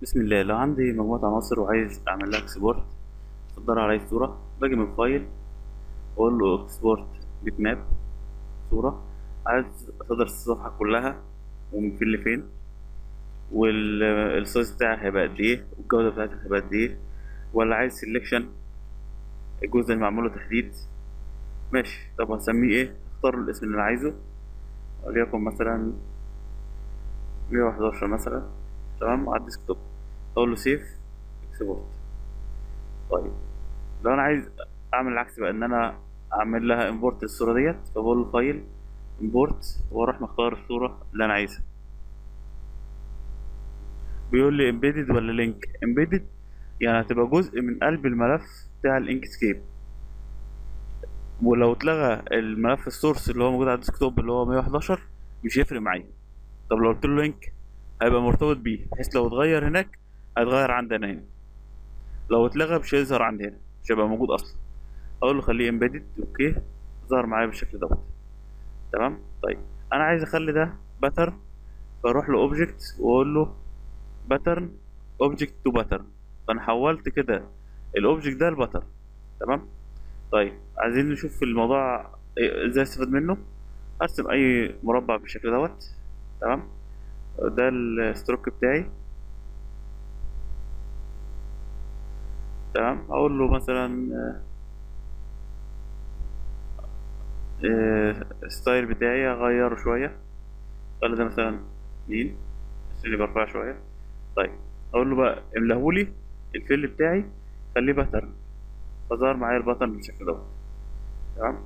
بسم الله لو عندي مجموعة عناصر وعايز أعمل لها اكسبورت أقدر على أي صورة باجي من فايل وأقول له اكسبورت بيت ماب صورة عايز أصدر الصفحة كلها ومن فين لفين والسايز بتاعها هيبقى قد إيه والجودة بتاعتها هتبقى قد إيه ولا عايز سيلكشن الجزء اللي معمول له تحديد ماشي طب هسميه إيه اختار الاسم اللي أنا عايزه وليكن مثلا مية وحداشر مثلا تمام على الديسكتوب اقول له سيف اكسبورت طيب لو انا عايز اعمل العكس بقى ان انا اعمل لها امبورت الصوره ديت فبقول له فايل امبورت واروح مختار الصوره اللي انا عايزها بيقول لي امبيدد ولا لينك امبيدد يعني هتبقى جزء من قلب الملف بتاع الانكسكيب ولو اتلغى الملف السورس اللي هو موجود على الديسكتوب اللي هو 111 مش هيفرق معايا طب لو قلت له لينك هيبقى مرتبط بيه بحيث لو اتغير هناك هيتغير عندنا هنا لو اتلغى مش هيظهر عندي هنا مش هيبقى موجود اصلا اقول له خليه امبيدد اوكي ظهر معايا بالشكل دوت تمام طيب انا عايز اخلي ده باترن فاروح له اوبجكت واقول له باترن اوبجكت تو باترن فانا حولت كده الاوبجكت ده لباترن تمام طيب عايزين نشوف الموضوع إيه- ازاي استفاد منه ارسم اي مربع بالشكل دوت تمام ده الستروك بتاعي تمام اقول له مثلا آه، الستايل بتاعي اغيره شويه خلي ده مثلا اتنين بس اللي برفع شويه طيب اقول له بقى املهولي الفيل بتاعي خليه باترن فظهر معايا الباترن بالشكل دوت تمام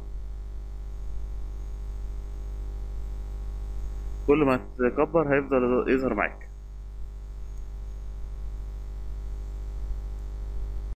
كل ما تكبر هيفضل يظهر معاك